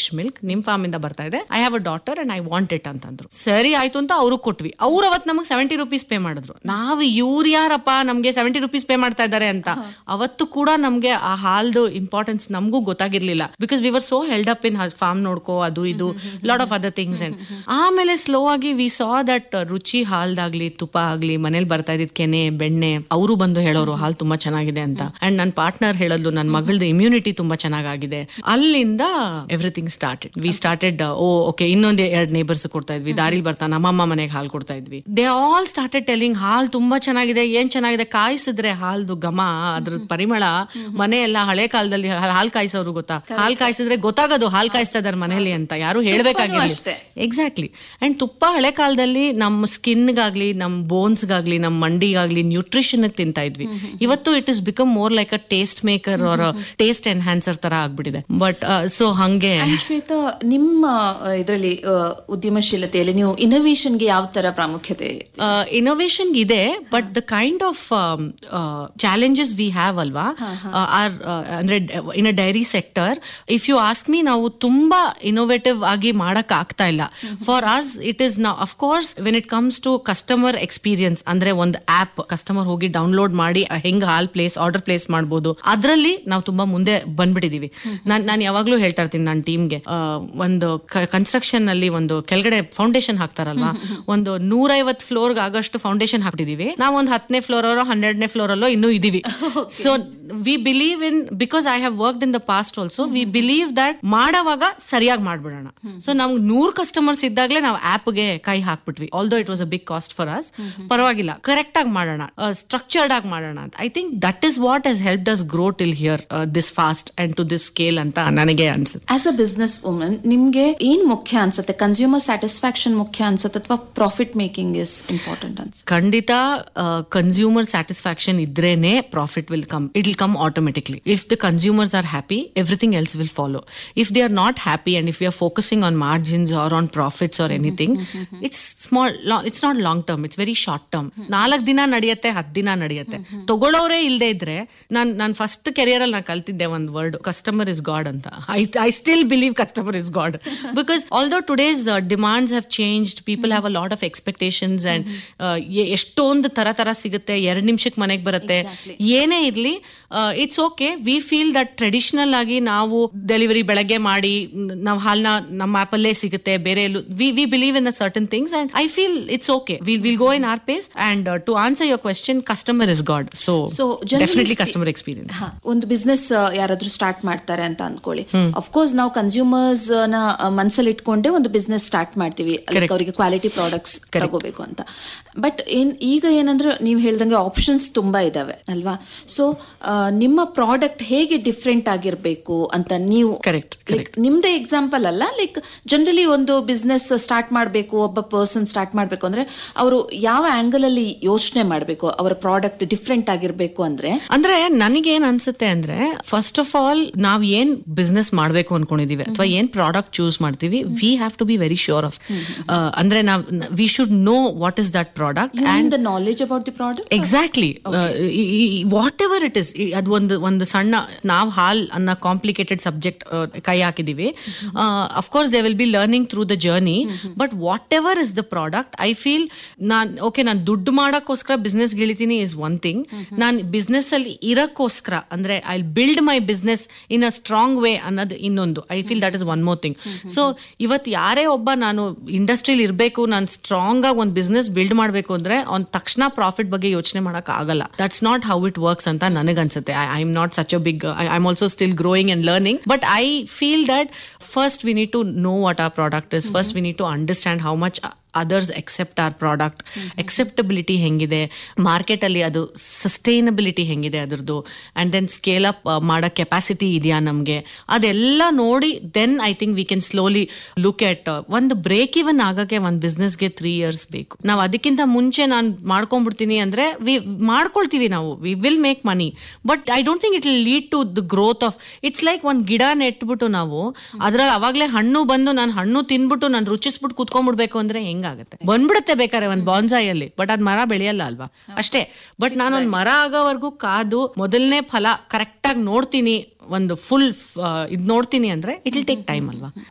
Fresh milk ನಿಮ್ form ಇಂದ ಬರ್ತಾ ಇದೆ I have a daughter and I want it ಅಂತಂದ್ರು ಸರಿ ಆಯ್ತು ಅಂತ ಅವರು ಕೊಟ್ವಿ ಅವ್ರು ಅವತ್ ನಮಗೆ ಸೆವೆಂಟಿ ರುಪೀಸ್ ಪೇ ಮಾಡಿದ್ರು ನಾವು ಇವ್ರು ಯಾರಪ್ಪ ನಮ್ಗೆ ಸೆವೆಂಟಿ ರುಪೀಸ್ ಪೇ ಮಾಡ್ತಾ ಇದ್ದಾರೆ ಅಂತ ಅವತ್ತು ಕೂಡ ನಮ್ಗೆ ಆ ಹಾಲ್ದು ಇಂಪಾರ್ಟೆನ್ಸ್ ನಮಗೂ ಗೊತ್ತಾಗಿರ್ಲಿಲ್ಲ because we were so held up in farm ನೋಡ್ಕೋ ಅದು ಇದು lot of other things and ಆಮೇಲೆ ಸ್ಲೋ ಆಗಿ ವಿ ಸಾ ದಟ್ ರುಚಿ ಹಾಲ್ದಾಗ್ಲಿ ತುಪ್ಪ ಆಗ್ಲಿ ಮನೇಲಿ ಬರ್ತಾ ಇದ್ದಿದ್ ಕೆನೆ ಬೆಣ್ಣೆ ಅವರು ಬಂದು ಹೇಳೋರು ಹಾಲ್ ತುಂಬಾ ಚೆನ್ನಾಗಿದೆ ಅಂತ ಅಂಡ್ ನನ್ನ ಪಾರ್ಟ್ನರ್ ಹೇಳೋದು ನನ್ನ ಮಗಳದು ಇಮ್ಯುನಿಟಿ ತುಂಬಾ ಚೆನ್ನಾಗಿದೆ ಅಲ್ಲಿಂದ everything started we started oh okay ಇನ್ನೊಂದ್ ಎರಡ್ ನೇಬರ್ಸ್ ಕೊಡ್ತಾ ಇದ್ವಿ ದಾರಿಲಿ ಬರ್ತಾ ನಮ್ಮಮ್ಮ ಮನೆಗೆ ಹಾಲು ಕೊಡ್ತಾ ಇದ್ವಿ ದೇ ಆಲ್ ಸ್ಟಾರ್ಟೆಡ್ ಟೆಲಿಂಗ್ ಹಾಲ್ ತುಂಬಾ ಚೆನ್ನಾಗಿದೆ ಏನ್ ಚೆನ್ನಾಗಿದೆ ಕಾಯಿಸಿದ್ರೆ ಹಾಲ್ದು ಘಮ ಅದ್ರ ಪರಿಮಳ ಮನೆ ಎಲ್ಲ ಹಳೆ ಕಾಲದಲ್ಲಿ ಹಾಲ್ ಕಾಯಿಸೋರು ಗೊತ್ತಾ ಹಾಲ್ ಕಾಯಿಸಿದ್ರೆ ಗೊತ್ತಾಗೋದು ಹಾಲ್ ಕಾಯಿಸ್ತಾ ಇದಾರೆ ಮನೇಲಿ ಅಂತ ಯಾರು ಹೇಳ್ಬೇಕಾಗಿಲ್ಲ ಅಷ್ಟೇ. ಎಕ್ಸಾಕ್ಟ್ಲಿ ಅಂಡ್ ತುಪ್ಪ ಹಳೆ ಕಾಲದಲ್ಲಿ ನಮ್ಮ ಸ್ಕಿನ್ಗಾಗ್ಲಿ ನಮ್ಮ ಬೋನ್ಸ್ಗಾಗ್ಲಿ ನಮ್ಮ ಮಂಡಿಗಾಗ್ಲಿ ನ್ಯೂಟ್ರಿಷನ್ ತಿಂತಾ ಇದ್ವಿ ಇವತ್ತು it is become more like a taste maker or taste enhancer ತರ ಆಗ್ಬಿಟ್ಟಿದೆ ಬಟ್ ಸೊ ಹಂಗೆ And ಶ್ವೇತಾ ನಿಮ್ಮ ಇದರಲ್ಲಿ ಉದ್ಯಮಶೀಲತೆಯಲ್ಲಿ ನೀವು ಇನೋವೇಷನ್ಗೆ ಯಾವ ತರ ಪ್ರಾಮುಖ್ಯತೆ ಇನೋವೇಷನ್ ಇದೆ but the kind of challenges we have ಅಲ್ವಾ ಆರ್ ಅಂದ್ರೆ in a dairy sector if you ask me ನಾವು ತುಂಬಾ ಇನೋವೇಟಿವ್ ಆಗಿ ಮಾಡಕ್ ಆಗ್ತಾ ಇಲ್ಲ ಫಾರ್ ಅಸ್ ಇಟ್ ಇಸ್ ನಾ of course when it comes to customer experience ಅಂದ್ರೆ ಒಂದು ಆಪ್ ಕಸ್ಟಮರ್ ಹೋಗಿ ಡೌನ್ಲೋಡ್ ಮಾಡಿ ಅಹ್, ಹೆಂಗ್ ಹಾಲ್ ಪ್ಲೇಸ್ ಆರ್ಡರ್ ಪ್ಲೇಸ್ ಮಾಡ್ಬೋದು ಅದರಲ್ಲಿ ನಾವು ತುಂಬಾ ಮುಂದೆ ಬಂದ್ಬಿಟ್ಟಿದೀವಿ ನಾನ್ ನಾನು ಯಾವಾಗ್ಲೂ ಹೇಳ್ತಾ ಇರ್ತೀನಿ ನನ್ನ ಟೀಮ್ಗೆ ಒಂದು ಕನ್ಸ್ಟ್ರಕ್ಷನ್ ಅಲ್ಲಿ ಒಂದು ಕೆಳಗಡೆ ಫೌಂಡೇಶನ್ ಹಾಕ್ತಾರಲ್ವಾ ಒಂದು ನೂರೈವತ್ ಫ್ಲೋರ್ ಆಗಷ್ಟು ಫೌಂಡೇಶನ್ ಹಾಕ್ತಿದೀವಿ ನಾವು ಒಂದು ಹತ್ತನೇ ಫ್ಲೋರ್ ಅಲ್ಲೋ ಹನ್ನೆರಡನೇ ಫ್ಲೋರ್ ಅಲ್ಲೋ ಇನ್ನೂ ಇದೀವಿ so we believe in because I have worked in the past also we believe that ಮಾಡೋವಾಗ ಸರಿಯಾಗಿ ಮಾಡ್ಬಿಡೋಣ ಸೊ ನಮ್ಗೆ ನೂರ್ ಕಸ್ಟಮರ್ಸ್ ಇದ್ದಾಗಲೇ ನಾವು ಆಪ್ಗೆ ಕೈ ಹಾಕ್ಬಿಟ್ವಿ although it was a big cost for us ಪರವಾಗಿಲ್ಲ ಕರೆಕ್ಟ್ ಆಗಿ ಮಾಡೋಣ ಸ್ಟ್ರಕ್ಚರ್ಡ್ ಆಗಿ ಮಾಡೋಣ ಅಂತ I think that is what has helped us grow till here this fast and to this scale ಅಂತ ನನಗೆ ಅನ್ಸುತ್ತೆ ಆಸ್ ಅ ಬಿಸ್ನೆಸ್ ವುಮನ್ ನಿಮ್ಗೆ ಏನ್ ಮುಖ್ಯ ಅನ್ಸುತ್ತೆ ಕನ್ಸ್ಯೂಮರ್ ಸ್ಯಾಟಿಸ್ಫ್ಯಾಕ್ಷನ್ ಮುಖ್ಯ ಅನ್ಸುತ್ತೆ ಅಥವಾ ಪ್ರಾಫಿಟ್ ಮೇಕಿಂಗ್ ಇಸ್ ಇಂಪಾರ್ಟೆಂಟ್ ಅನ್ಸುತ್ತೆ ಖಂಡಿತ ಕನ್ಸ್ಯೂಮರ್ ಸ್ಯಾಟಿಸ್ಫ್ಯಾಕ್ಷನ್ ಇದ್ರೇನೆ profit will come it will come automatically if the consumers are happy everything else will follow if they are not happy and if you are focusing on margins or on profits or anything it's small it's not long term it's very short term ನಾಲ್ಕು ದಿನ ನಡೆಯುತ್ತೆ ಹತ್ತು ದಿನ ನಡೆಯುತ್ತೆ ತಗೊಳ್ಳೋರೇ ಇಲ್ಲದೆ ಇದ್ರೆ ನಾನು ನಾನು ಫಸ್ಟ್ ಕೆರಿಯರ್ ಅಲ್ಲಿ ನಾನು ಕಲ್ತಿದ್ದೆ ಒಂದು ವರ್ಡ್ ಕಸ್ಟಮರ್ ಇಸ್ ಗಾಡ್ ಅಂತ I I still believe customer is god because although today's demands have changed people have a lot of expectations and ಎಷ್ಟೊಂದು ತರ ತರ ಸಿಗುತ್ತೆ ಎರಡು ನಿಮಿಷಕ್ಕೆ ಮನೆಗೆ ಬರುತ್ತೆ ಏನೇ ಇರ್ಲಿ it's okay we feel that traditional ಆಗಿ ನಾವು ಡೆಲಿವರಿ ಬೆಳಗ್ಗೆ ಮಾಡಿ ನಾವು ಹಾಲ್ನ ನಮ್ಮ ಆಪಲ್ಲೇ ಸಿಗುತ್ತೆ ಬೇರೆ ಎಲ್ಲೂ we we believe in certain things and I feel it's okay will will go in our pace and to answer your question customer is god so So, generally definitely spe- customer experience ಹಾ, ಒಂದು business ಯಾರಾದ್ರೂ start ಮಾಡ್ತಾರೆ ಅಂತ ಅನ್ಕೊಳ್ಳಿ of course ನಾವು consumers ನ ಆ, ಮನ್ಸಲ್ಲಿ ಇಟ್ಕೊಂಡೆ ಒಂದು ಬಿಸ್ನೆಸ್ ಸ್ಟಾರ್ಟ್ ಮಾಡ್ತೀವಿ like ಅವರಿಗೆ ಕ್ವಾಲಿಟಿ ಪ್ರಾಡಕ್ಟ್ಸ್ ತಗೋಬೇಕು ಅಂತ ಬಟ್ ಏನ್ ಈಗ ಏನಂದ್ರೆ ನೀವು ಹೇಳ್ದಂಗೆ ಆಪ್ಷನ್ಸ್ ತುಂಬಾ ಇದಾವೆ ಅಲ್ವಾ ಸೊ ನಿಮ್ಮ ಪ್ರಾಡಕ್ಟ್ ಹೇಗೆ ಡಿಫ್ರೆಂಟ್ ಆಗಿರ್ಬೇಕು ಅಂತ ನೀವು Correct, ಲೈಕ್ ನಿಮ್ದೇ ಎಕ್ಸಾಂಪಲ್ ಅಲ್ಲ ಲೈಕ್ ಜನರಲಿ ಒಂದು ಬಿಸ್ನೆಸ್ ಸ್ಟಾರ್ಟ್ ಮಾಡಬೇಕು ಒಬ್ಬ ಪರ್ಸನ್ ಸ್ಟಾರ್ಟ್ ಮಾಡಬೇಕು ಅಂದ್ರೆ ಅವರು ಯಾವ ಆಂಗಲ್ ಅಲ್ಲಿ ಯೋಚನೆ ಮಾಡಬೇಕು ಅವರ ಪ್ರಾಡಕ್ಟ್ ಡಿಫ್ರೆಂಟ್ ಆಗಿರ್ಬೇಕು ಅಂದ್ರೆ ಅಂದ್ರೆ ನನಗೇನ್ ಅನ್ಸುತ್ತೆ ಅಂದ್ರೆ ಫಸ್ಟ್ ಆಫ್ ಆಲ್ ನಾವ್ ಏನ್ ಬಿಸ್ನೆಸ್ ಮಾಡ್ಬೇಕು ಅನ್ಕೊಂಡಿದೀವಿ ಅಥವಾ ಏನ್ ಪ್ರಾಡಕ್ಟ್ ಚೂಸ್ ಮಾಡ್ತೀವಿ we have to be very sure of ಅಂದ್ರೆ ನಾವ್ we should know what is that product and the knowledge about the product exactly whatever it is ಅದು ಒಂದು ಒಂದು ಸಣ್ಣ ನಾವು ಹಾಲ್ ಅನ್ನೋ ಕಾಂಪ್ಲಿಕೇಟೆಡ್ ಸಬ್ಜೆಕ್ಟ್ ಕೈ ಹಾಕಿದೀವಿ of course they will be learning through the journey but whatever is the product I feel ನಾನ್ okay ನಾನು ದುಡ್ಡು ಮಾಡೋಕ್ಕೋಸ್ಕರ ಬಿಸ್ನೆಸ್ ಗಿಳಿತೀನಿ ಇಸ್ ಒನ್ ಥಿಂಗ್ ನಾನು ಬಿಸ್ನೆಸ್ ಅಲ್ಲಿ ಇರಕ್ಕೋಸ್ಕರ ಅಂದ್ರೆ I build my business in a strong way ಅನ್ನೋದು ಇನ್ನೊಂದು I feel that is one more thing so ಇವತ್ತು ಯಾರೇ ಒಬ್ಬ ನಾನು ಇಂಡಸ್ಟ್ರಿಲಿ ಇರಬೇಕು ನಾನು ಸ್ಟ್ರಾಂಗ್ ಆಗಿ ಒಂದು ಬಿಸ್ನೆಸ್ ಬಿಲ್ಡ್ ಮಾಡಬೇಕು ಅಂದ್ರೆ ಅವ್ನ ತಕ್ಷಣ ಪ್ರಾಫಿಟ್ ಬಗ್ಗೆ ಯೋಚನೆ ಮಾಡಕ್ ಆಗಲ್ಲ that's not how it works ಅಂತ ನನಗನ್ಸುತ್ತೆ I I am not such a big I am also still growing and learning but I feel that first we need to know what our product is first we need to understand how much others accept our product acceptability ಹೆಂಗಿದೆ market ಅಲ್ಲಿ ಅದು sustainability ಹೆಂಗಿದೆ ಅದ್ರದ್ದು and then scale up ಮಾಡೋ capacity ಇದೆಯಾ ನಮಗೆ ಅದೆಲ್ಲ ನೋಡಿ then I think we can slowly look at ಒಂದು ಬ್ರೇಕ್ ಇವನ್ ಆಗಕ್ಕೆ ಒಂದು ಬಿಸ್ನೆಸ್ಗೆ ತ್ರೀ ಇಯರ್ಸ್ ಬೇಕು ನಾವು ಅದಕ್ಕಿಂತ ಮುಂಚೆ ನಾನು ಮಾಡ್ಕೊಂಡ್ಬಿಡ್ತೀನಿ ಅಂದ್ರೆ ವಿ ಮಾಡ್ಕೊಳ್ತೀವಿ ನಾವು we will make money but I don't think it will lead to the growth of it's like ಒಂದು ಗಿಡ ನೆಟ್ಬಿಟ್ಟು ನಾವು ಅದ್ರಲ್ಲಿ ಅವಾಗಲೇ ಹಣ್ಣು ಬಂದು ನಾನು ಹಣ್ಣು ತಿನ್ಬಿಟ್ಟು ನಾನು ರುಚಿಸ್ಬಿಟ್ಟು ಕುತ್ಕೊಂಡ್ಬಿಡ್ಬೇಕು ಅಂದ್ರೆ ಹೆಂಗಾಗತ್ತೆ ಬಂದ್ಬಿಡುತ್ತೆ ಬೇಕಾದ್ರೆ ಒಂದು ಬಾನ್ಸಾಯಲ್ಲಿ ಬಟ್ ಅದ್ ಮರ ಬೆಳೆಯಲ್ಲ ಅಲ್ವಾ ಅಷ್ಟೇ ಬಟ್ ನಾನೊಂದು ಮರ ಆಗೋವರೆಗೂ ಕಾದು ಮೊದಲನೇ ಫಲ ಕರೆಕ್ಟ್ ಆಗಿ ನೋಡ್ತೀನಿ ಒಂದು ಫುಲ್ ಇದ್ ನೋಡ್ತೀನಿ ಅಂದ್ರೆ ಇಟ್ ವಿಲ್ ಟೇಕ್ ಟೈಮ್ ಅಲ್ವಾ